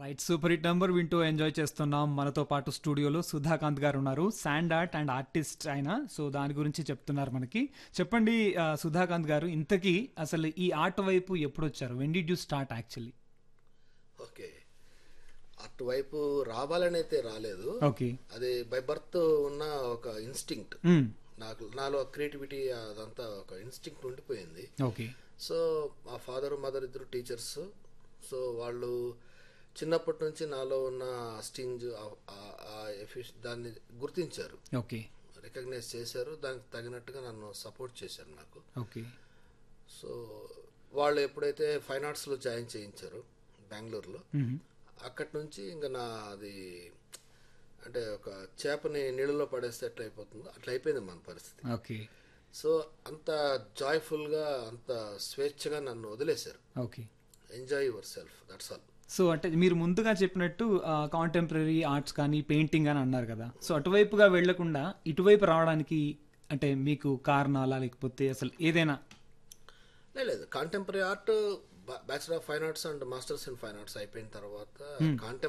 right super hit number వింటూ enjoy చేస్తున్నాం మనతో పాటు స్టూడియోలో సుధాకాంత్ గారు ఉన్నారు శాండ్ ఆర్ట్ అండ్ ఆర్టిస్ట్ ఆయన సో దాని గురించి చెప్తున్నారు మనకి చెప్పండి ఆ, సుధాకాంత్ గారు ఇంతకీ అసలు ఈ ఆర్ట్ వైపు ఎప్పుడు వచ్చారు when did you start actually okay అటువైపు రావాలని అయితే రాలేదు ఓకే అది బై బర్త్ ఉన్న ఒక ఇన్స్టింక్ట్ నాకు నాలో క్రియేటివిటీ అదంతా ఒక ఇన్స్టింక్ట్ ఉండిపోయింది ఓకే సో మా ఫాదర్ మదర్ ఇద్దరు టీచర్స్ సో వాళ్ళు చిన్నప్పటి నుంచి నాలో ఉన్న స్టింజ్ దాన్ని గుర్తించారు ఓకే రికగ్నైజ్ చేశారు దానికి తగినట్టుగా నన్ను సపోర్ట్ చేశారు నాకు ఓకే సో వాళ్ళు ఎప్పుడైతే ఫైన్ ఆర్ట్స్లో జాయిన్ చేయించారు బెంగళూరులో అక్కడి నుంచి ఇంకా నా అది అంటే ఒక చేపని నీళ్ళలో పడేస్తే ఎట్లా అయిపోతుందో అట్లా అయిపోయింది మన పరిస్థితి ఓకే సో అంత జాయ్ఫుల్గా అంత స్వేచ్ఛగా నన్ను వదిలేశారు okay enjoy yourself that's all so అంటే మీరు ముందుగా చెప్పినట్టు కాంటెంపరీ ఆర్ట్స్ కానీ పెయింటింగ్ అని అన్నారు కదా సో అటువైపుగా వెళ్లకుండా ఇటువైపు రావడానికి అంటే మీకు కారణాలా లేకపోతే అసలు ఏదైనా లేదు contemporary art bachelor of fine arts and masters in fine arts అయిపోయిన తర్వాత